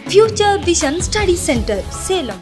Future vision study centre Salem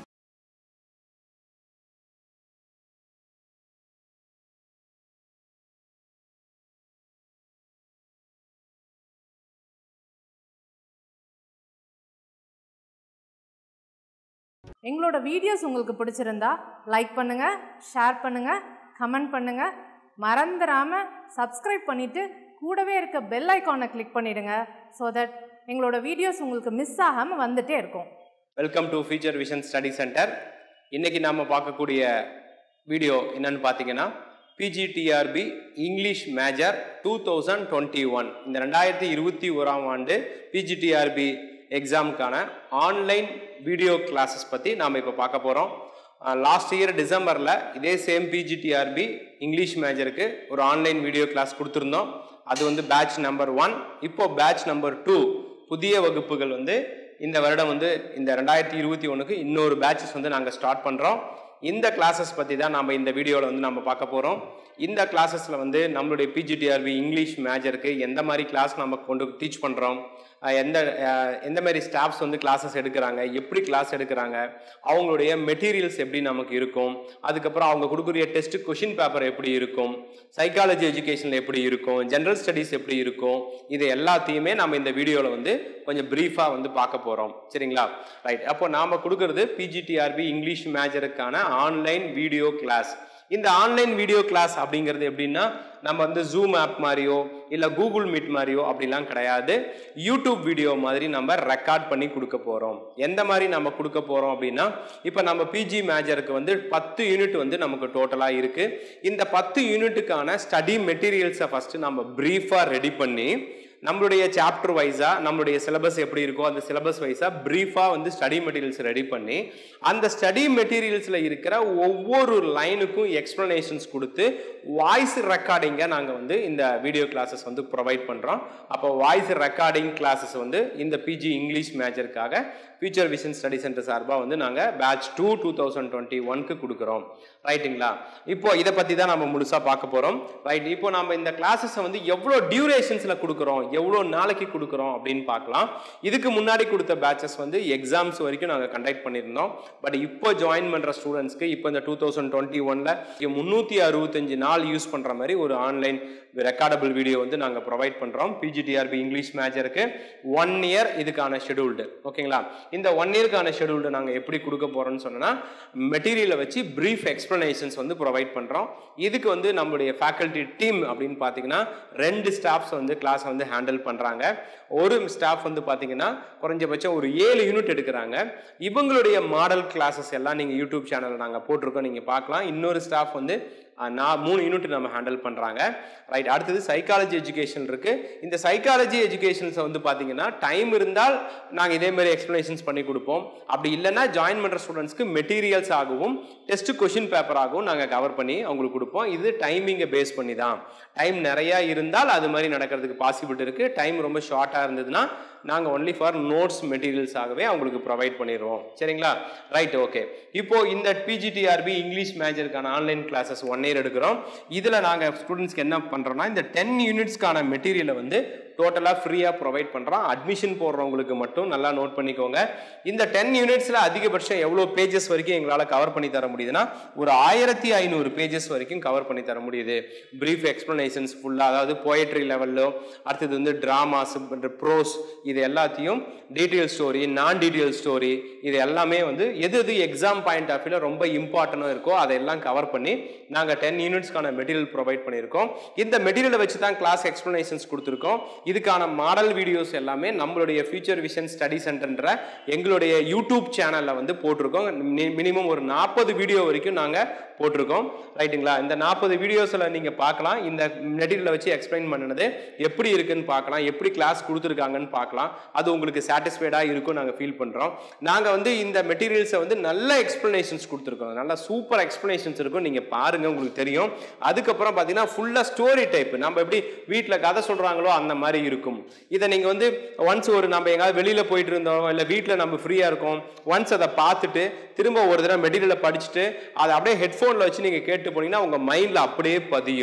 எங்களோட videos உங்களுக்கு பிடிச்சிருந்தா லைக் பண்ணுங்க ஷேர் பண்ணுங்க கமெண்ட் பண்ணுங்க மறந்துடாம சப்ஸ்கிரைப் பண்ணிட்டு கூடவே இருக்க பெல் ஐகானை கிளிக் பண்ணிடுங்க ஸோ தட் எங்களோட வீடியோஸ் உங்களுக்கு மிஸ் ஆகாமல் வந்துட்டே இருக்கும் welcome to future vision study centre இன்னைக்கு நாம பார்க்கக்கூடிய வீடியோ என்னன்னு பார்த்தீங்கன்னா PGTRB English major two thousand twenty one இந்த ரெண்டாயிரத்தி இருபத்தி ஓராம் ஆண்டு பிஜிடிஆர்பி எக்ஸாமுக்கான ஆன்லைன் வீடியோ கிளாஸஸ் பற்றி நாம் இப்போ பார்க்க போகிறோம் லாஸ்ட் இயர் டிசம்பரில் இதே சேம் பிஜிடிஆர்பி இங்கிலீஷ் மேஜருக்கு ஒரு ஆன்லைன் வீடியோ கிளாஸ் கொடுத்துருந்தோம் அது வந்து பேட்ச் நம்பர் ஒன் இப்போ பேட்ச் நம்பர் டூ புதிய வகுப்புகள் வந்து இந்த வருடம் வந்து இந்த ரெண்டாயிரத்தி இருபத்தி ஒன்றுக்கு இன்னொரு பேட்சஸ் வந்து நாங்கள் ஸ்டார்ட் பண்ணுறோம் இந்த கிளாஸஸ் பற்றி தான் நம்ம இந்த வீடியோவில் வந்து நம்ம பார்க்க போகிறோம் இந்த கிளாஸஸில் வந்து நம்மளுடைய பிஜிடிஆர்பி இங்கிலீஷ் மேஜருக்கு எந்த மாதிரி கிளாஸ் நம்ம கொண்டு டீச் பண்ணுறோம் எந்த அஹ், எந்த மாதிரி ஸ்டாஃப்ஸ் வந்து கிளாஸஸ் எடுக்கிறாங்க எப்படி கிளாஸ் எடுக்கிறாங்க அவங்களுடைய மெட்டீரியல்ஸ் எப்படி நமக்கு இருக்கும் அதுக்கப்புறம் அவங்க கொடுக்குற டெஸ்ட் கொஷின் பேப்பர் எப்படி இருக்கும் சைக்காலஜி எஜுகேஷனில் எப்படி இருக்கும் ஜென்ரல் ஸ்டடீஸ் எப்படி இருக்கும் இது எல்லாத்தையுமே நம்ம இந்த வீடியோவில் வந்து கொஞ்சம் ப்ரீஃபாக வந்து பார்க்க போகிறோம் சரிங்களா ரைட் அப்போ நாம் கொடுக்கறது பிஜிடிஆர்பி இங்கிலீஷ் மேஜருக்கான ஆன்லைன் வீடியோ கிளாஸ் இந்த ஆன்லைன் வீடியோ கிளாஸ் அப்படிங்கிறது எப்படின்னா நம்ம வந்து ஜூம் ஆப் மாதிரியோ இல்லை கூகுள் மீட் மாதிரியோ அப்படிலாம் கிடையாது யூடியூப் வீடியோ மாதிரி நம்ம ரெக்கார்ட் பண்ணி கொடுக்க போகிறோம் எந்த மாதிரி நம்ம கொடுக்க போகிறோம் அப்படின்னா இப்போ நம்ம பிஜி மேஜருக்கு வந்து பத்து யூனிட் வந்து நமக்கு டோட்டலாக இருக்குது இந்த பத்து யூனிட்டுக்கான ஸ்டடி மெட்டீரியல்ஸை ஃபஸ்ட்டு நம்ம ப்ரீஃபாக ரெடி பண்ணி நம்மளுடைய சாப்டர் வைஸாக நம்மளுடைய சிலபஸ் எப்படி இருக்கோ அந்த சிலபஸ் வைஸாக ப்ரீஃபாக வந்து ஸ்டடி மெட்டீரியல்ஸ் ரெடி பண்ணி அந்த ஸ்டடி மெட்டீரியல்ஸில் இருக்கிற ஒவ்வொரு லைனுக்கும் எக்ஸ்ப்ளனேஷன்ஸ் கொடுத்து வாய்ஸ் ரெக்கார்டிங்கை நாங்கள் வந்து இந்த வீடியோ கிளாஸஸ் வந்து ப்ரொவைட் பண்ணுறோம் அப்போ வாய்ஸ் ரெக்கார்டிங் கிளாஸஸ் வந்து இந்த பிஜி இங்கிலீஷ் மேஜருக்காக ஃபியூச்சர் விஷன் ஸ்டடி சென்டர் சார்பாக வந்து நாங்கள் batch two two thousand twenty ஒன்க்கு கொடுக்குறோம் ரைட்டுங்களா இப்போ இதை பற்றி தான் நம்ம முழுசாக பார்க்க போகிறோம் ரைட் இப்போ நம்ம இந்த கிளாஸஸை வந்து எவ்வளோ டியூரேஷன்ஸில் கொடுக்குறோம் எவ்வளோ நாளைக்கு கொடுக்குறோம் அப்படின்னு பார்க்கலாம் இதுக்கு முன்னாடி கொடுத்த பேட்சஸ் வந்து எக்ஸாம்ஸ் வரைக்கும் நாங்கள் கண்டக்ட் பண்ணியிருந்தோம் பட் இப்போ ஜாயின் பண்ணுற ஸ்டூடெண்ட்ஸ்க்கு இப்போ இந்த டூ தௌசண்ட் டுவெண்ட்டி ஒனில் முந்நூற்றி அறுபத்தஞ்சு நாள் யூஸ் பண்ணுற மாதிரி ஒரு ஆன்லைன் ரெக்கார்டபிள் வீடியோ வந்து நாங்கள் ப்ரொவைட் பண்ணுறோம் பிஜிடிஆர்பி இங்கிலீஷ் மேஜருக்கு ஒன் இயர் இதுக்கான ஷெடியூல்டு ஓகேங்களா இந்த ஒன் இயர்க்கான ஷெடியூல்டு நாங்கள் எப்படி கொடுக்க போகிறோம்னு சொன்னோன்னா மெட்டீரியலை வச்சு ப்ரீஃப் எக்ஸ்ப்ளனேஷன்ஸ் வந்து ப்ரொவைட் பண்ணுறோம் இதுக்கு வந்து நம்மளுடைய ஃபேக்கல்டி டீம் அப்படின்னு பார்த்தீங்கன்னா ரெண்டு ஸ்டாஃப்ஸ் வந்து கிளாஸை வந்து ஹேண்டில் பண்ணுறாங்க ஒரு ஸ்டாஃப் வந்து பார்த்தீங்கன்னா குறைஞ்சபட்சம் ஒரு ஏழு யூனிட் எடுக்கிறாங்க இவங்களுடைய மாடல் கிளாஸஸ் எல்லாம் நீங்கள் யூடியூப் சேனலில் நாங்கள் போட்டிருக்கோம் நீங்கள் பார்க்கலாம் இன்னொரு ஸ்டாஃப் வந்து அஹ், நான் மூணு யூனிட் நம்ம ஹேண்டில் பண்ணுறாங்க ரைட் அடுத்தது சைக்காலஜி எஜுகேஷன் இருக்குது இந்த சைக்காலஜி எஜுகேஷன்ஸை வந்து பார்த்தீங்கன்னா டைம் இருந்தால் நாங்கள் இதே மாதிரி எக்ஸ்ப்ளனேஷன்ஸ் பண்ணி கொடுப்போம் அப்படி இல்லைன்னா ஜாயின் பண்ணுற ஸ்டூடெண்ட்ஸ்க்கு மெட்டீரியல்ஸ் ஆகவும் டெஸ்ட் கொஷின் பேப்பர் ஆகவும் நாங்கள் கவர் பண்ணி அவங்களுக்கு கொடுப்போம் இது டைமிங்கை பேஸ் பண்ணி தான் டைம் நிறையா இருந்தால் அது மாதிரி நடக்கிறதுக்கு பாசிபிலிட்டி இருக்குது டைம் ரொம்ப ஷார்ட்டாக இருந்ததுன்னா நாங்கள் ஒன்லி ஃபார் நோட்ஸ் மெட்டீரியல்ஸாகவே அவங்களுக்கு ப்ரொவைட் பண்ணிடுவோம் சரிங்களா ரைட் ஓகே இப்போ இந்த பிஜிடிஆர்பி இங்கிலீஷ் மேஜருக்கான ஆன்லைன் கிளாஸஸ் ஒன் இயர் எடுக்கிறோம் இதில் நாங்கள் ஸ்டூடெண்ட்ஸ்க்கு என்ன பண்ணுறோம்னா இந்த டென் யூனிட்ஸ்க்கான மெட்டீரியலை வந்து டோட்டலாக ஃப்ரீயாக ப்ரொவைட் பண்ணுறோம் அட்மிஷன் போடுறவங்களுக்கு மட்டும் நல்லா நோட் பண்ணிக்கோங்க இந்த டென் யூனிட்ஸில் அதிகபட்சம் எவ்வளோ பேஜஸ் வரைக்கும் எங்களால் கவர் பண்ணி தர முடியுதுன்னா ஒரு ஆயிரத்தி ஐநூறு பேஜஸ் வரைக்கும் கவர் பண்ணி தர முடியுது ப்ரீஃப் எக்ஸ்ப்ளனேஷன்ஸ் ஃபுல்லாக அதாவது போயட்ரி லெவலில் அடுத்தது வந்து ட்ராமாஸ் ப்ரோஸ் இது எல்லாத்தையும் டீட்டெயில் ஸ்டோரி நான் டீட்டெயில் ஸ்டோரி இது எல்லாமே வந்து எது எது எக்ஸாம் பாயிண்ட் ஆஃப் வியூவில் ரொம்ப இம்பார்ட்டண்டாக இருக்கோ அதெல்லாம் கவர் பண்ணி நாங்கள் டென் யூனிட்ஸ்க்கான மெட்டீரியல் ப்ரொவைட் பண்ணியிருக்கோம் இந்த மெட்டீரியலை வச்சு தான் கிளாஸ் எக்ஸ்ப்ளனேஷன்ஸ் கொடுத்துருக்கோம் இதுக்கான மாடல் வீடியோஸ் எல்லாமே நம்மளுடைய ஃபியூச்சர் விஷன் ஸ்டடி சென்டர்ன்ற எங்களுடைய யூடியூப் சேனலில் வந்து போட்டிருக்கோம் மினிமம் ஒரு நாற்பது வீடியோ வரைக்கும் நாங்கள் போட்டிருக்கோம் ரைட்டுங்களா இந்த நாற்பது வீடியோஸில் நீங்கள் பார்க்கலாம் இந்த மெட்டீரியலை வச்சு எக்ஸ்பிளைன் பண்ணினது எப்படி இருக்குன்னு பார்க்கலாம் எப்படி கிளாஸ் கொடுத்துருக்காங்கன்னு பார்க்கலாம் அது உங்களுக்கு சாட்டிஸ்ஃபைடாக இருக்கும் நாங்கள் ஃபீல் பண்ணுறோம் நாங்கள் வந்து இந்த மெட்டீரியல்ஸை வந்து நல்ல எக்ஸ்ப்ளனேஷன்ஸ் கொடுத்துருக்கோம் நல்ல சூப்பர் எக்ஸ்ப்ளனேஷன்ஸ் இருக்கும் நீங்கள் பாருங்கள் உங்களுக்கு தெரியும் அதுக்கப்புறம் பார்த்தீங்கன்னா ஃபுல்லாக ஸ்டோரி டைப் நம்ம எப்படி வீட்டில் கதை சொல்கிறாங்களோ அந்த மாதிரி இருக்கும் இதை நீங்கள் வந்து ஒன்ஸ் ஒரு நம்ம எங்கேயாவது வெளியில் போயிட்டு இருந்தோம் இல்லை வீட்டில் நம்ம ஃப்ரீயாக இருக்கோம் ஒன்ஸ் அதை பார்த்துட்டு திரும்ப ஒரு தடவை மெட்டீரியலை படிச்சுட்டு அதை அப்படியே ஹெட்ஃபோனில் வச்சு நீங்கள் கேட்டு போனீங்கன்னா உங்கள் மைண்டில் அப்படியே பதியும்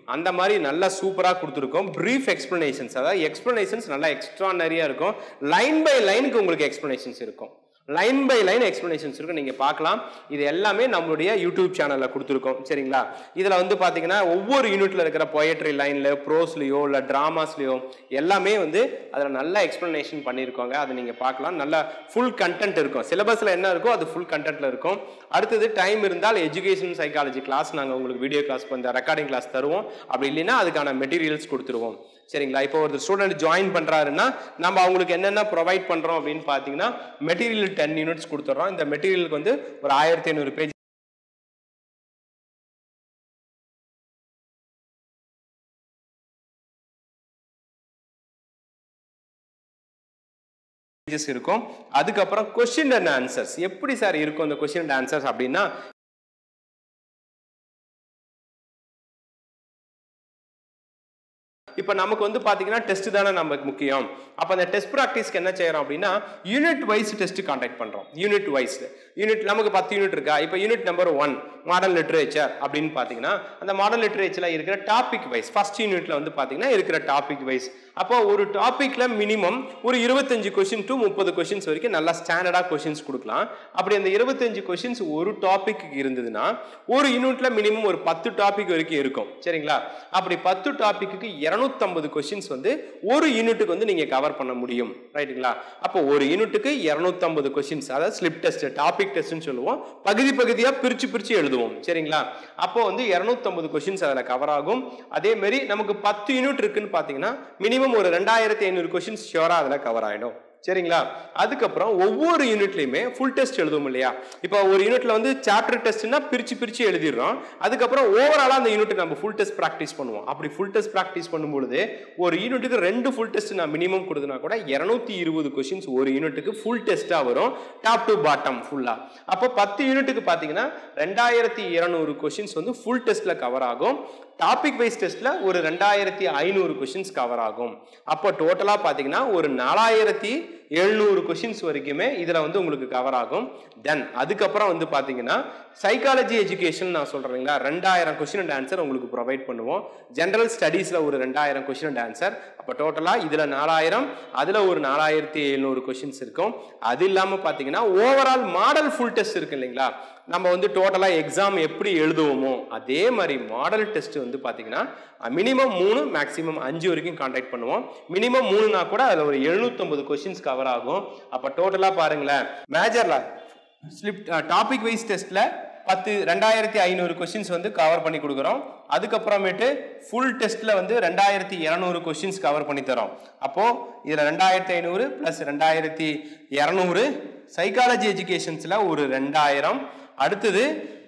அந்த மாதிரி நல்லா சூப்பராக கொடுத்துருக்கோம் ப்ரீஃப் எக்ஸ்ப்ளனேஷன்ஸ் அதாவது எக்ஸ்ப்ளனேஷன்ஸ் நல்லா எக்ஸ்ட்ரானரியாக இருக்கும் லைன் பை லைனுக்கு உங்களுக்கு எக்ஸ்ப்ளனேஷன்ஸ் இருக்கும் லைன் பை லைன் எக்ஸ்ப்ளனேஷன்ஸ் இருக்கும் நீங்கள் பார்க்கலாம் இது எல்லாமே நம்மளுடைய யூடியூப் சேனலில் கொடுத்துருக்கோம் சரிங்களா இதில் வந்து பார்த்தீங்கன்னா ஒவ்வொரு யூனிட்ல இருக்கிற பொயட்ரி லைனில் ப்ரோஸ்லையோ இல்லை ட்ராமாஸ்லையோ எல்லாமே வந்து அதில் நல்ல எக்ஸ்ப்ளனேஷன் பண்ணியிருக்கோங்க அதை நீங்கள் பார்க்கலாம் நல்ல ஃபுல் கண்டென்ட் இருக்கும் சிலபஸில் என்ன இருக்கோ அது ஃபுல் கண்டென்ட்டில் இருக்கும் அடுத்தது டைம் இருந்தால் எஜுகேஷன் சைக்காலஜி கிளாஸ் நாங்கள் உங்களுக்கு வீடியோ கிளாஸ் இந்த ரெக்கார்டிங் கிளாஸ் தருவோம் அப்படி இல்லைன்னா அதுக்கான மெட்டீரியல்ஸ் கொடுத்துருவோம் சரிங்களா இப்போ ஒரு ஸ்டூடெண்ட் ஜாயின் பண்ணுறாருன்னா நம்ம அவங்களுக்கு என்னென்ன ப்ரொவைட் பண்ணுறோம் அப்படின்னு பார்த்தீங்கன்னா மெட்டீரியல் டென் யூனிட்ஸ் கொடுத்துட்றோம் இந்த மெட்டீரியலுக்கு வந்து ஒரு ஆயிரத்தி ஐநூறு பேஜ் pages இருக்கும் அதுக்கப்புறம் கொஸ்டின் அண்ட் ஆன்சர்ஸ் எப்படி சார் இருக்கும் அந்த கொஸ்டின் அண்ட் ஆன்சர்ஸ் அப்படின்னா இப்போ நமக்கு வந்து பார்த்தீங்கன்னா டெஸ்ட் தானே நமக்கு முக்கியம் அப்போ அந்த டெஸ்ட் ப்ராக்டிஸ்க்கு என்ன செய்யறோம் அப்படின்னா யூனிட் வைஸ் டெஸ்ட் கான்டாக்ட் பண்ணுறோம் யூனிட் வைஸ் யூனிட் நமக்கு பத்து யூனிட் இருக்கா இப்போ unit number one model literature அப்படின்னு பார்த்தீங்கன்னா அந்த மாடல் லிட்ரேச்சரில் இருக்கிற டாபிக் வைஸ் ஃபர்ஸ்ட் யூனிட்ல வந்து பார்த்தீங்கன்னா இருக்கிற டாபிக் வைஸ் அப்போ ஒரு டாபிக்ல மினிமம் ஒரு இருபத்தஞ்சு கொஸ்டின் டு முப்பது கொஸ்டின்ஸ் வரைக்கும் நல்லா ஸ்டாண்டர்டாக கொஸ்டின்ஸ் கொடுக்கலாம் அப்படி அந்த இருபத்தஞ்சு கொஸ்டின்ஸ் ஒரு டாபிக் இருந்ததுன்னா ஒரு யூனிட்ல மினிமம் ஒரு பத்து டாபிக் வரைக்கும் இருக்கும் சரிங்களா அப்படி பத்து டாபிக்கு இரநூத்தம்பது கொஸ்டின்ஸ் வந்து ஒரு யூனிட்டுக்கு வந்து நீங்க கவர் பண்ண முடியும் ரைட்டுங்களா அப்போ ஒரு யூனிட்டுக்கு இரநூத்தம்பது கொஸ்டின்ஸ் அதாவது ஸ்லிப் டெஸ்ட் டாபிக் டெஸ்ட்னு சொல்லுவோம் பகுதி பகுதியா பிரிச்சு பிரிச்சு எழுதுவோம் சரிங்களா அப்போ வந்து இரநூத்தம்பது கொஸ்டின்ஸ் அதில் கவர் ஆகும் அதே மாதிரி நமக்கு பத்து யூனிட் இருக்குன்னு பார்த்தீங்கன்னா மினிமம் ஒரு ரெண்டாயிரத்தி ஐநூறு கொஸ்டின்ஸ் ஷியோராக அதில் கவர் ஆகிடும் சரிங்களா அதுக்கப்புறம் ஒவ்வொரு யூனிட்லையுமே ஃபுல் டெஸ்ட் எழுதுவோம் இல்லையா இப்போ ஒரு யூனிட்ல வந்து சாப்டர் டெஸ்ட்னா பிரிச்சு பிரிச்சு எழுதிடுறோம் அதுக்கப்புறம் ஓவராலாக அந்த யூனிட் நம்ம ஃபுல் டெஸ்ட் ப்ராக்டிஸ் பண்ணுவோம் அப்படி ஃபுல் டெஸ்ட் ப்ராக்டிஸ் பண்ணும்பொழுது ஒரு யூனிட்டுக்கு ரெண்டு ஃபுல் டெஸ்ட் நான் மினிமம் கொடுத்தனா கூட இரநூத்தி இருபது கொஸ்டின்ஸ் ஒரு யூனிட்டுக்கு ஃபுல் டெஸ்ட்டாக வரும் டாப் டு பாட்டம் ஃபுல்லாக அப்போ பத்து யூனிட்டுக்கு பார்த்தீங்கன்னா ரெண்டாயிரத்தி இருநூறு கொஸ்டின்ஸ் வந்து ஃபுல் டெஸ்ட்ல கவர் ஆகும் டாபிக் வைஸ் டெஸ்ட்ல ஒரு ரெண்டாயிரத்தி ஐநூறு கொஸ்டின்ஸ் கவர் ஆகும் அப்போ டோட்டலா பாத்தீங்கன்னா ஒரு நாலாயிரத்தி எழுநூறு கொஸ்டின்ஸ் வரைக்குமே இதுல வந்து உங்களுக்கு கவர் ஆகும் தென் அதுக்கப்புறம் வந்து பாத்தீங்கன்னா சைக்காலஜி எஜுகேஷன் நான் சொல்றேன் இல்லைங்களா ரெண்டாயிரம் கொஸ்டின் அண்ட் ஆன்சர் உங்களுக்கு ப்ரொவைட் பண்ணுவோம் ஜென்ரல் ஸ்டடீஸ்ல ஒரு ரெண்டாயிரம் கொஸ்டின் அண்ட் ஆன்சர் அப்போ டோட்டலா இதுல நாலாயிரம் அதுல ஒரு நாலாயிரத்தி எழுநூறு கொஸ்டின்ஸ் இருக்கும் அது இல்லாம பாத்தீங்கன்னா ஓவரால் மாடல் ஃபுல் டெஸ்ட் இருக்கு இல்லைங்களா நம்ம வந்து டோட்டலாக எக்ஸாம் எப்படி எழுதுவோமோ அதே மாதிரி மாடல் டெஸ்ட் வந்து பார்த்தீங்கன்னா மினிமம் மூணு மேக்ஸிமம் அஞ்சு வரைக்கும் கான்டாக்ட் பண்ணுவோம் மினிமம் மூணுனா கூட அதில் ஒரு எழுநூத்தொம்பது கொஸ்டின்ஸ் கவர் ஆகும் அப்போ டோட்டலாக பாருங்களேன் மேஜரில் ஸ்லிப் டாபிக் வைஸ் டெஸ்ட்டில் பத்து ரெண்டாயிரத்தி ஐநூறு கொஸ்டின்ஸ் வந்து கவர் பண்ணி கொடுக்குறோம் அதுக்கப்புறமேட்டு ஃபுல் டெஸ்ட்டில் வந்து ரெண்டாயிரத்தி இரநூறு கொஸ்டின்ஸ் கவர் பண்ணி தரோம் அப்போது இதில் ரெண்டாயிரத்தி ஐநூறு ப்ளஸ் ரெண்டாயிரத்தி இரநூறு சைக்காலஜி எஜுகேஷன்ஸில் ஒரு ரெண்டாயிரம் அடுத்தது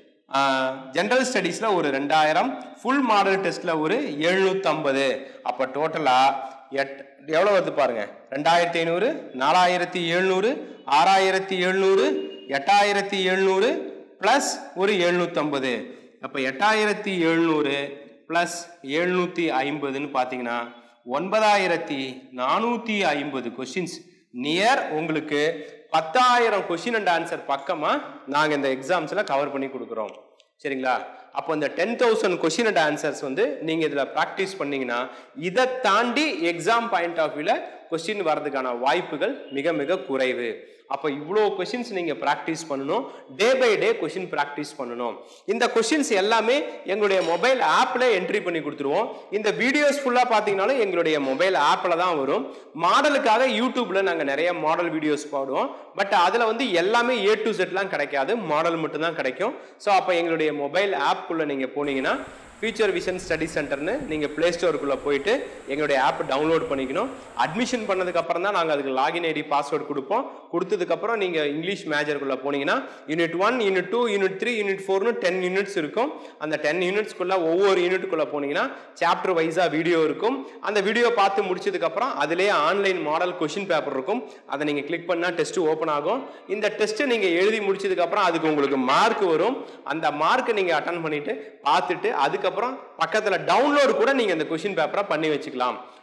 ஜென்ரல் ஸ்டடீஸில் ஒரு ரெண்டாயிரம் ஃபுல் மாடல் டெஸ்ட்டில் ஒரு எழுநூற்றம்பது அப்போ டோட்டலாக எட் எவ்வளோ வருது பாருங்க ரெண்டாயிரத்தி ஐநூறு நாலாயிரத்தி எழுநூறு ஆறாயிரத்தி எழுநூறு எட்டாயிரத்தி எழுநூறு ப்ளஸ் ஒரு எழுநூற்றம்பது அப்போ எட்டாயிரத்தி எழுநூறு ப்ளஸ் எழுநூற்றி ஐம்பதுன்னு பார்த்தீங்கன்னா ஒன்பதாயிரத்தி நானூற்றி ஐம்பது கொஷின்ஸ் நியர் உங்களுக்கு பத்தாயிரம் கொஷின் அண்ட் ஆன்சர் பக்கமாக நாங்கள் இந்த எக்ஸாம்ஸில் கவர் பண்ணி கொடுக்குறோம் சரிங்களா அப்போ இந்த ten thousand question and answers வந்து நீங்கள் இதில் ப்ராக்டிஸ் பண்ணீங்கன்னா இதை தாண்டி எக்ஸாம் பாயிண்ட் ஆஃப் வியூவில் கொஸ்டின் வர்றதுக்கான வாய்ப்புகள் மிக மிக குறைவு அப்போ இவ்வளோ கொஷின்ஸ் நீங்கள் ப்ராக்டிஸ் பண்ணணும் day by day question practice பண்ணணும் இந்த கொஷின்ஸ் எல்லாமே எங்களுடைய மொபைல் ஆப்பில் என்ட்ரி பண்ணி கொடுத்துருவோம் இந்த வீடியோஸ் ஃபுல்லாக பார்த்தீங்கனாலும் எங்களுடைய மொபைல் ஆப்பில் தான் வரும் மாடலுக்காக யூடியூப்பில் நாங்கள் நிறைய மாடல் வீடியோஸ் போடுவோம் பட் அதில் வந்து எல்லாமே ஏ டு செட்லாம் கிடைக்காது மாடல் மட்டும்தான் கிடைக்கும் ஸோ அப்போ எங்களுடைய மொபைல் ஆப்குள்ளே நீங்கள் போனீங்கன்னா ஃபியூச்சர் விஷன் ஸ்டடி சென்டர்னு நீங்கள் ப்ளே ஸ்டோருக்குள்ளே போயிட்டு எங்களுடைய ஆப் டவுன்லோட் பண்ணிக்கணும் அட்மிஷன் பண்ணதுக்கு அப்புறம் தான் நாங்கள் அதுக்கு லாகின் ஐடி பாஸ்வேர்டு கொடுப்போம் கொடுத்ததுக்கப்புறம் நீங்கள் இங்கிலீஷ் மேஜருக்குள்ளே போனீங்கன்னா unit one unit two unit three unit ஃபோர்னு டென் யூனிட்ஸ் இருக்கும் அந்த டென் யூனிட்ஸ்க்குள்ளே ஒவ்வொரு யூனிட்டுக்குள்ளே போனீங்கன்னா சாப்டர் வைஸாக வீடியோ இருக்கும் அந்த வீடியோ பார்த்து முடிச்சதுக்கப்புறம் அதிலேயே ஆன்லைன் மாடல் கொஷின் பேப்பர் இருக்கும் அதை நீங்கள் கிளிக் பண்ணால் டெஸ்ட் ஓப்பன் ஆகும் இந்த டெஸ்ட்டை நீங்கள் எழுதி முடிச்சதுக்கப்புறம் அதுக்கு உங்களுக்கு மார்க் வரும் அந்த மார்க்கை நீங்கள் அட்டன் பண்ணிட்டு பார்த்துட்டு அதுக்கப்புறம் பக்கத்தில் டவுன்லோடு கூட நீங்கள் இந்த கொஷின் பேப்பரை பண்ணி வச்சுக்கலாம்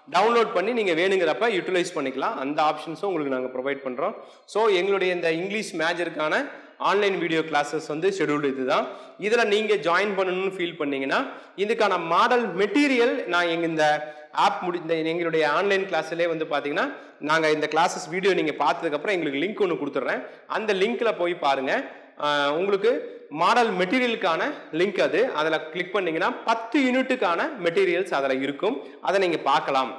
டவுன்லோட் பண்ணி நீங்கள் வேணுங்கிறப்ப யூட்டிலைஸ் பண்ணிக்கலாம் அந்த ஆப்ஷன்ஸும் உங்களுக்கு நாங்கள் ப்ரொவைட் பண்ணுறோம் ஸோ எங்களுடைய இந்த இங்கிலீஷ் மேஜருக்கான ஆன்லைன் வீடியோ கிளாஸஸ் வந்து ஷெடியூல் இதுதான் இதில் நீங்கள் ஜாயின் பண்ணணும்னு ஃபீல் பண்ணீங்கன்னா இதுக்கான மாடல் மெட்டீரியல் நான் எங்கள் இந்த ஆப் முடி இந்த எங்களுடைய ஆன்லைன் கிளாஸ்லேயே வந்து பார்த்தீங்கன்னா நாங்கள் இந்த கிளாஸஸ் வீடியோ நீங்கள் பார்த்ததுக்கப்புறம் எங்களுக்கு லிங்க் ஒன்று கொடுத்துட்றேன் அந்த லிங்க்கில் போய் பாருங்கள் ஆஹ் உங்களுக்கு மாடல் மெட்டீரியலுக்கான லிங்க் அது அதில் கிளிக் பண்ணீங்கன்னா பத்து யூனிட்டுக்கான மெட்டீரியல்ஸ் அதில் இருக்கும் அதை நீங்கள் பார்க்கலாம்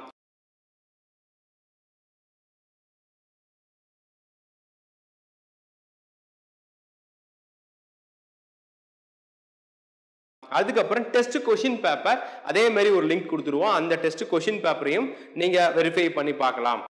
அதுக்கப்புறம் டெஸ்ட் கொஷின் பேப்பர் அதே மாதிரி ஒரு லிங்க் கொடுத்துருவோம் அந்த டெஸ்ட் கொஷின் பேப்பரையும் நீங்கள் வெரிஃபை பண்ணி பார்க்கலாம்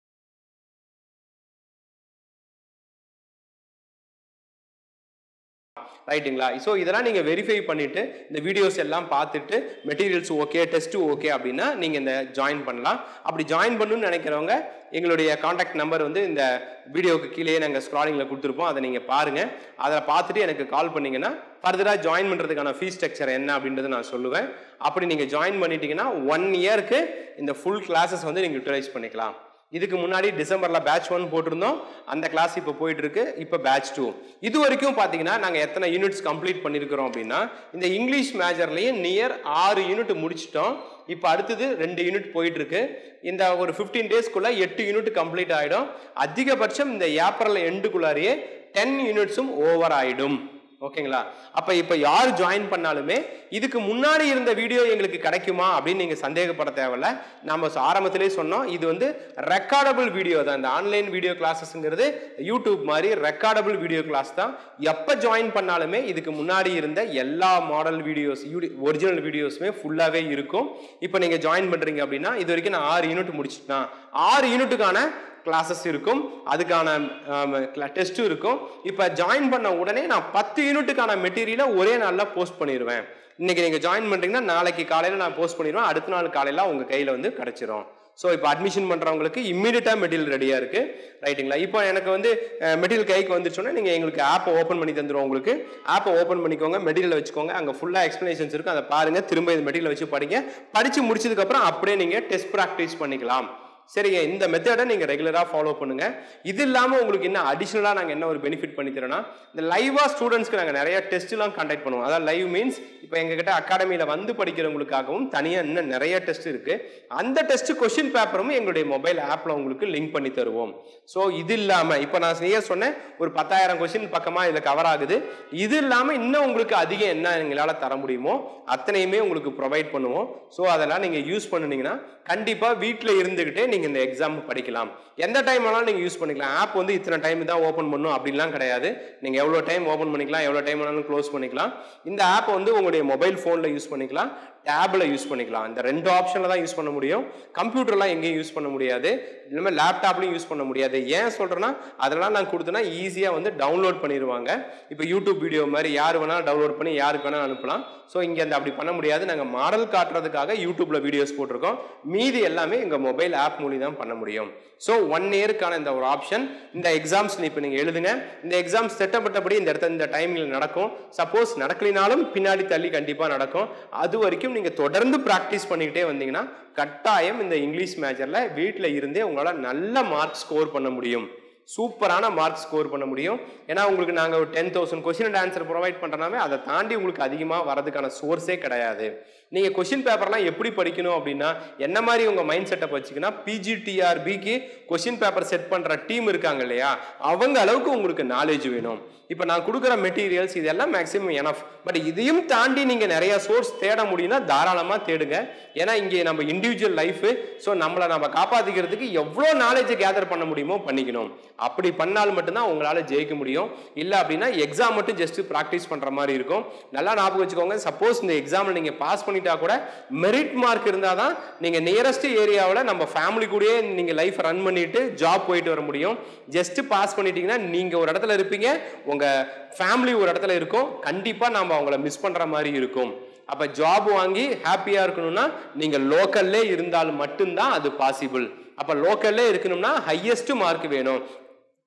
ரைட்டுங்களா ஸோ இதெல்லாம் நீங்கள் வெரிஃபை பண்ணிவிட்டு இந்த வீடியோஸ் எல்லாம் பார்த்துட்டு மெட்டீரியல்ஸ் ஓகே டெஸ்ட்டு ஓகே அப்படின்னா நீங்கள் இந்த ஜாயின் பண்ணலாம் அப்படி ஜாயின் பண்ணணும்னு நினைக்கிறவங்க எங்களுடைய காண்டாக்ட் நம்பர் வந்து இந்த வீடியோவுக்கு கீழே நாங்கள் ஸ்க்ராலிங்கில் கொடுத்துருப்போம் அதை நீங்கள் பாருங்கள் அதை பார்த்துட்டு எனக்கு கால் பண்ணீங்கன்னா ஃபர்தராக ஜாயின் பண்ணுறதுக்கான ஃபீஸ் ஸ்ட்ரக்சர் என்ன அப்படின்றத நான் சொல்லுவேன் அப்படி நீங்கள் ஜாயின் பண்ணிட்டீங்கன்னா ஒன் இயருக்கு இந்த ஃபுல் கிளாஸஸ் வந்து நீங்கள் யூட்டிலைஸ் பண்ணிக்கலாம் இதுக்கு முன்னாடி டிசம்பர்ல பேட்ச் ஒன் போட்டிருந்தோம் அந்த கிளாஸ் இப்போ போயிட்டு இருக்கு இப்போ பேட்ச் டூ இது வரைக்கும் பார்த்தீங்கன்னா நாங்கள் எத்தனை யூனிட்ஸ் கம்ப்ளீட் பண்ணியிருக்கிறோம் அப்படின்னா இந்த இங்கிலீஷ் மேஜர்லேயே நியர் ஆறு யூனிட் முடிச்சிட்டோம் இப்போ அடுத்தது ரெண்டு யூனிட் போயிட்டு இருக்கு இந்த ஒரு ஃபிஃப்டீன் டேஸ்க்குள்ள எட்டு யூனிட் கம்ப்ளீட் ஆகிடும் அதிகபட்சம் இந்த ஏப்ரல் எண்டுக்குள்ளாரியே டென் யூனிட்ஸும் ஓவர் ஆகிடும் ஓகேங்களா அப்ப இப்ப யார் ஜாயின் பண்ணாலுமே இதுக்கு முன்னாடி இருந்த வீடியோ எங்களுக்கு கிடைக்குமா அப்படின்னு நீங்க சந்தேகப்பட தேவையில்ல நம்ம ஆரம்பத்திலே சொன்னோம் இது வந்து ரெக்கார்டபிள் வீடியோ தான் இந்த ஆன்லைன் வீடியோ கிளாஸஸ்ங்கிறது யூடியூப் மாதிரி ரெக்கார்டபிள் வீடியோ கிளாஸ் தான் எப்ப ஜாயின் பண்ணாலுமே இதுக்கு முன்னாடி இருந்த எல்லா மாடல் வீடியோஸ் ஒரிஜினல் வீடியோஸுமே ஃபுல்லாவே இருக்கும் இப்போ நீங்க ஜாயின் பண்றீங்க அப்படின்னா இது வரைக்கும் நான் ஆறு யூனிட் முடிச்சிட்டேன் ஆறு யூனிட்டுக்கான கிளாஸஸ் இருக்கும் அதுக்கான டெஸ்ட்டும் இருக்கும் இப்போ ஜாயின் பண்ண உடனே நான் பத்து யூனிட்டுக்கான மெட்டீரியலை ஒரே நாளில் போஸ்ட் பண்ணிடுவேன் இன்னைக்கு நீங்கள் ஜாயின் பண்ணுறீங்கன்னா நாளைக்கு காலையில் நான் போஸ்ட் பண்ணிடுவேன் அடுத்த நாள் காலையில் உங்கள் கையில் வந்து கிடச்சிரும் ஸோ இப்போ அட்மிஷன் பண்ணுறவங்களுக்கு இம்மீடியட்டாக மெட்டீரியல் ரெடியாக இருக்குது ரைட்டுங்களா இப்போ எனக்கு வந்து மெட்டீரியல் கைக்கு வந்துச்சோன்னா நீங்கள் எங்களுக்கு ஆப்பை ஓப்பன் பண்ணி தந்துடும் உங்களுக்கு ஆப்பை ஓப்பன் பண்ணிக்கோங்க மெட்டீரியல் வச்சுக்கோங்க அங்கே ஃபுல்லாக எக்ஸ்ப்ளனேஷன்ஸ் இருக்கும் அதை பாருங்கள் திரும்ப இந்த மெட்டீரியல் வச்சு படிங்க படித்து முடிச்சதுக்கப்புறம் அப்படியே நீங்கள் டெஸ்ட் ப்ராக்டிஸ் பண்ணிக்கலாம் சரிங்க இந்த மெத்தடை நீங்கள் ரெகுலராக ஃபாலோ பண்ணுங்க இது இல்லாமல் உங்களுக்கு இன்னும் அடிஷ்னலாக நாங்கள் என்ன ஒரு பெனிஃபிட் பண்ணி தரோம்னா இந்த லைவாக ஸ்டூடெண்ட்ஸ்க்கு நாங்கள் நிறைய டெஸ்ட்லாம் கண்டக்ட் பண்ணுவோம் அதாவது லைவ் மீன்ஸ் இப்போ எங்ககிட்ட அகாடமியில் வந்து படிக்கிறவங்களுக்காகவும் தனியாக இன்னும் நிறைய டெஸ்ட் இருக்கு அந்த டெஸ்ட் கொஷின் பேப்பரும் எங்களுடைய மொபைல் ஆப்பில் உங்களுக்கு லிங்க் பண்ணி தருவோம் ஸோ இது இல்லாமல் இப்போ நான் செய்ய சொன்னேன் ஒரு பத்தாயிரம் கொஷின் பக்கமாக இதில் கவர் ஆகுது இது இல்லாமல் இன்னும் உங்களுக்கு அதிகம் என்ன எங்களால் தர முடியுமோ அத்தனையுமே உங்களுக்கு ப்ரொவைட் பண்ணுவோம் ஸோ அதெல்லாம் நீங்கள் யூஸ் பண்ணுனீங்கன்னா கண்டிப்பாக வீட்டில் இருந்துக்கிட்டே நீங்கள் இந்த எக்ஸாம் படிக்கலாம் எந்த டைம் வேணாலும் நீங்கள் யூஸ் பண்ணிக்கலாம் ஆப் வந்து இத்தனை டைம் தான் ஓப்பன் பண்ணும் அப்படின்லாம் கிடையாது நீங்கள் எவ்வளோ டைம் ஓப்பன் பண்ணிக்கலாம் எவ்வளோ டைம் வேணாலும் க்ளோஸ் பண்ணிக்கலாம் இந்த ஆப் வந்து உங்களுடைய மொபைல் ஃபோனில் யூஸ் பண்ணிக்கலாம் டேபில் யூஸ் பண்ணிக்கலாம் இந்த ரெண்டு ஆப்ஷனில் தான் யூஸ் பண்ண முடியும் கம்ப்யூட்டர்லாம் எங்கேயும் யூஸ் பண்ண முடியாது இனிமேல் லேப்டாப்லையும் யூஸ் பண்ண முடியாது ஏன் சொல்கிறேன்னா அதெல்லாம் நான் கொடுத்தேன்னா ஈஸியாக வந்து டவுன்லோட் பண்ணிடுவாங்க இப்போ யூடியூப் வீடியோ மாதிரி யார் வேணாலும் டவுன்லோட் பண்ணி யாருக்கு வேணாலும் அனுப்பலாம் ஸோ இங்கே அந்த அப்படி பண்ண முடியாது நாங்கள் மாடல் காட்டுறதுக்காக யூடியூப்பில் வீடியோஸ் போட்டிருக்கோம் மீதி எல்லாமே எங்கள் மொபைல் ஆப் மூலி தான் பண்ண முடியும் ஸோ ஒன் இயருக்கான இந்த ஒரு ஆப்ஷன் இந்த எக்ஸாம்ஸ் இப்போ நீங்கள் எழுதுங்க இந்த எக்ஸாம்ஸ் திட்டப்பட்டபடி இந்த இடத்துல இந்த டைமில் நடக்கும் சப்போஸ் நடக்கலினாலும் பின்னாடி தள்ளி கண்டிப்பாக நடக்கும் அது வரைக்கும் நீங்கள் தொடர்ந்து ப்ராக்டிஸ் பண்ணிக்கிட்டே வந்தீங்கன்னா கட்டாயம் இந்த இங்கிலீஷ் மேஜரில் வீட்டில் இருந்தே உங்களால் நல்ல மார்க் ஸ்கோர் பண்ண முடியும் சூப்பரான மார்க் ஸ்கோர் பண்ண முடியும் ஏன்னா உங்களுக்கு நாங்கள் ஒரு ten thousand question and answer provide பண்ணுறனாவே அதை தாண்டி உங்களுக்கு அதிகமாக வரதுக்கான சோர்ஸே கிடையாது நீங்கள் கொஷின் பேப்பர்லாம் எப்படி படிக்கணும் அப்படின்னா என்ன மாதிரி உங்கள் மைண்ட் செட்டப் வச்சுக்கினா பிஜிடிஆர்பிக்கு கொஷின் பேப்பர் செட் பண்ணுற டீம் இருக்காங்க இல்லையா அவங்க அளவுக்கு உங்களுக்கு நாலேஜ் வேணும் இப்போ நான் கொடுக்குற மெட்டீரியல்ஸ் இதெல்லாம் மேக்ஸிமம் எனஃப் பட் இதையும் தாண்டி நீங்கள் நிறைய சோர்ஸ் தேட முடியும்னா தாராளமாக தேடுங்க ஏன்னா இங்கே நம்ம இண்டிவிஜுவல் லைஃபு ஸோ நம்மளை நம்ம காப்பாற்றிக்கிறதுக்கு எவ்வளோ நாலேஜை கேதர் பண்ண முடியுமோ பண்ணிக்கணும் அப்படி பண்ணால் மட்டும்தான் உங்களால் ஜெயிக்க முடியும் இல்லை அப்படின்னா எக்ஸாம் மட்டும் ஜஸ்ட் ப்ராக்டிஸ் பண்ணுற மாதிரி இருக்கும் நல்லா ஞாபகம் வச்சுக்கோங்க சப்போஸ் இந்த எக்ஸாமில் நீங்கள் பாஸ் பண்ணிட்டா கூட மெரிட் மார்க் இருந்தால் தான் நீங்கள் நியரஸ்ட் ஏரியாவில் நம்ம ஃபேமிலி கூடயே நீங்கள் லைஃப் ரன் பண்ணிட்டு ஜாப் போயிட்டு வர முடியும் ஜஸ்ட் பாஸ் பண்ணிட்டீங்கன்னா நீங்கள் ஒரு இடத்துல இருப்பீங்க உங்கள் ஃபேமிலி ஒரு இடத்துல இருக்கும் கண்டிப்பாக நாம் அவங்கள மிஸ் பண்ணுற மாதிரி இருக்கும் அப்போ ஜாப் வாங்கி ஹாப்பியாக இருக்கணும்னா நீங்கள் லோக்கல்லே இருந்தால் மட்டும்தான் அது பாசிபிள் அப்போ லோக்கல்லே இருக்கணும்னா ஹையஸ்ட் மார்க் வேணும்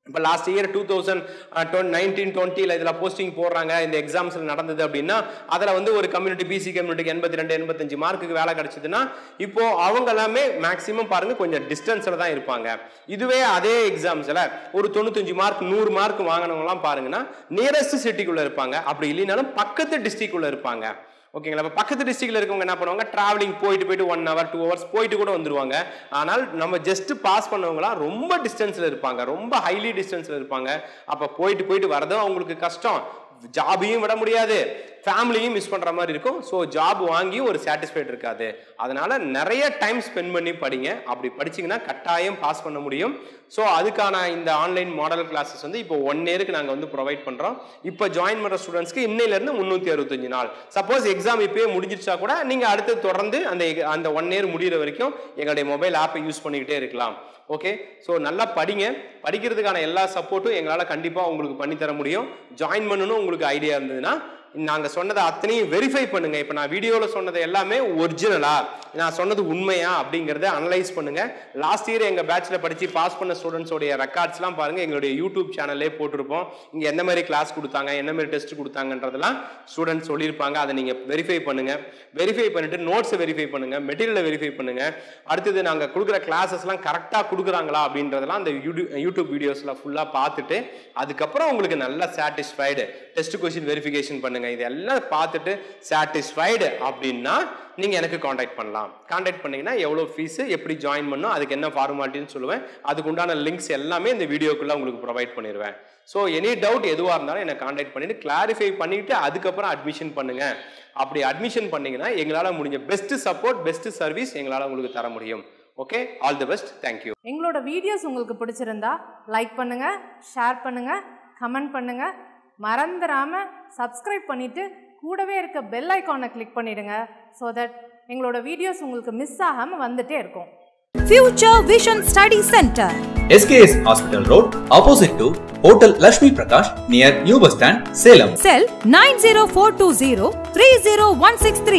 இப்போ last year two thousand nineteen டுவெண்ட்டியில் இதில் போஸ்டிங் போடுறாங்க இந்த எக்ஸாம்ஸில் நடந்தது அப்படின்னா அதில் வந்து ஒரு கம்யூனிட்டி பிசி கம்யூனிட்டிக்கு எண்பத்தி ரெண்டு எண்பத்தஞ்சு மார்க்குக்கு வேலை கிடைச்சதுன்னா இப்போ அவங்க எல்லாமே மேக்ஸிமம் பாருங்க கொஞ்சம் டிஸ்டன்ஸில் தான் இருப்பாங்க இதுவே அதே எக்ஸாம்ஸில் ஒரு தொண்ணூத்தஞ்சு மார்க் நூறு மார்க் வாங்கினவங்கலாம் பாருங்கன்னா நியரஸ்ட் சிட்டிக்குள்ளே இருப்பாங்க அப்படி இல்லைனாலும் பக்கத்து டிஸ்ட்ரிக்ட்குள்ளே இருப்பாங்க ஓகேங்களா இப்போ பக்கத்து டிஸ்ட்ரிக்ட்ல இருக்கவங்க என்ன பண்ணுவாங்க டிராவலிங் போயிட்டு போயிட்டு ஒன் ஹவர் டூ ஹவர்ஸ் போயிட்டு கூட வந்துருவாங்க ஆனால் நம்ம ஜஸ்ட் பாஸ் பண்ணவங்களாம் ரொம்ப டிஸ்டன்ஸ்ல இருப்பாங்க ரொம்ப ஹைலி டிஸ்டன்ஸ்ல இருப்பாங்க அப்போ போயிட்டு போயிட்டு வரதும் அவங்களுக்கு கஷ்டம் ஜாபையும் விட முடியாது ஃபேமிலியும் மிஸ் பண்ற மாதிரி இருக்கும் ஸோ ஜாப் வாங்கியும் ஒரு சாட்டிஸ்ஃபைட் இருக்காது அதனால நிறைய டைம் ஸ்பெண்ட் பண்ணி படிங்க அப்படி படிச்சீங்கன்னா கட்டாயம் பாஸ் பண்ண முடியும் ஸோ அதுக்கான இந்த ஆன்லைன் மாடல் கிளாஸஸ் வந்து இப்போ ஒன் இயருக்கு நாங்கள் வந்து ப்ரொவைட் பண்ணுறோம் இப்போ ஜாயின் பண்ணுற ஸ்டூடெண்ட்ஸ்க்கு இன்னையிலேருந்து முந்நூற்றி அறுபத்தஞ்சு நாள் சப்போஸ் எக்ஸாம் இப்போயே முடிஞ்சிருச்சா கூட நீங்கள் அடுத்து தொடர்ந்து அந்த ex- அந்த ஒன் இயர் முடிகிற வரைக்கும் எங்களுடைய மொபைல் ஆப்பை யூஸ் பண்ணிக்கிட்டே இருக்கலாம் ஓகே ஸோ நல்லா படிங்க படிக்கிறதுக்கான எல்லா சப்போர்ட்டும் எங்களால் கண்டிப்பாக உங்களுக்கு பண்ணி தர முடியும் ஜாயின் பண்ணணும் உங்களுக்கு ஐடியா இருந்ததுன்னா நாங்கள் சொன்னதை அத்தனையும் வெரிஃபை பண்ணுங்க இப்போ நான் வீடியோவில் சொன்னது எல்லாமே ஒரிஜினலா நான் சொன்னது உண்மையா அப்படிங்கிறத அனலைஸ் பண்ணுங்க லாஸ்ட் இயர் எங்கள் பேட்சில் படித்து பாஸ் பண்ண ஸ்டூடெண்ட்ஸோடைய ரெக்கார்ட்ஸ்லாம் பாருங்க எங்களுடைய யூடியூப் சேனல்லே போட்டிருப்போம் இங்கே எந்த மாதிரி கிளாஸ் கொடுத்தாங்க என்ன மாதிரி டெஸ்ட் கொடுத்தாங்கன்றதெல்லாம் ஸ்டூடெண்ட்ஸ் சொல்லியிருப்பாங்க அதை நீங்கள் வெரிஃபை பண்ணுங்க வெரிஃபை பண்ணிட்டு நோட்ஸை வெரிஃபை பண்ணுங்க மெட்டீரியலை வெரிஃபை பண்ணுங்க அடுத்தது நாங்கள் கொடுக்குற கிளாஸஸ்லாம் கரெக்டாக கொடுக்குறாங்களா அப்படின்றதெல்லாம் அந்த யூடியூப் யூடியூப் வீடியோஸில் ஃபுல்லாக பார்த்துட்டு அதுக்கப்புறம் உங்களுக்கு நல்லா சாட்டிஸ்ஃபைடு டெஸ்ட் கொஸ்டின் வெரிஃபிகேஷன் பண்ணுங்க இது எல்லாம் பார்த்துட்டு சாட்டிஸ்ஃபைடு அப்படின்னா நீங்கள் எனக்கு காண்டாக்ட் பண்ணலாம் காண்டாக்ட் பண்ணீங்கன்னா எவ்வளோ ஃபீஸு எப்படி ஜாயின் பண்ணணும் அதுக்கு என்ன ஃபார்மாலிட்டின்னு சொல்லுவேன் அதுக்கு உண்டான லிங்க்ஸ் எல்லாமே இந்த வீடியோக்குள்ளே உங்களுக்கு ப்ரொவைட் பண்ணிடுவேன் ஸோ எனி டவுட் எதுவாக இருந்தாலும் என்னை காண்டாக்ட் பண்ணிட்டு கிளாரிஃபை பண்ணிட்டு அதுக்கப்புறம் அட்மிஷன் பண்ணுங்க அப்படி அட்மிஷன் பண்ணீங்கன்னா எங்களால் முடிஞ்ச பெஸ்ட் சப்போர்ட் பெஸ்ட் சர்வீஸ் எங்களால் உங்களுக்கு தர முடியும் okay all the best thank you எங்களோட வீடியோஸ் உங்களுக்கு பிடிச்சிருந்தா லைக் பண்ணுங்க ஷேர் பண்ணுங்க கமெண்ட் பண்ணுங்க மறந்துடாம சப்ஸ்கிரைப் பண்ணிட்டு கூடவே இருக்க பெல் ஐகானை கிளிக் பண்ணிடுங்க ஸோ தட் எங்களோட வீடியோஸ் உங்களுக்கு மிஸ் ஆகாம வந்துட்டே இருக்கும் Future Vision Study Center. SKS Hospital Road, opposite to Hotel Lashmi Prakash, near New Bus Stand, Salem. Cell 90420 30163.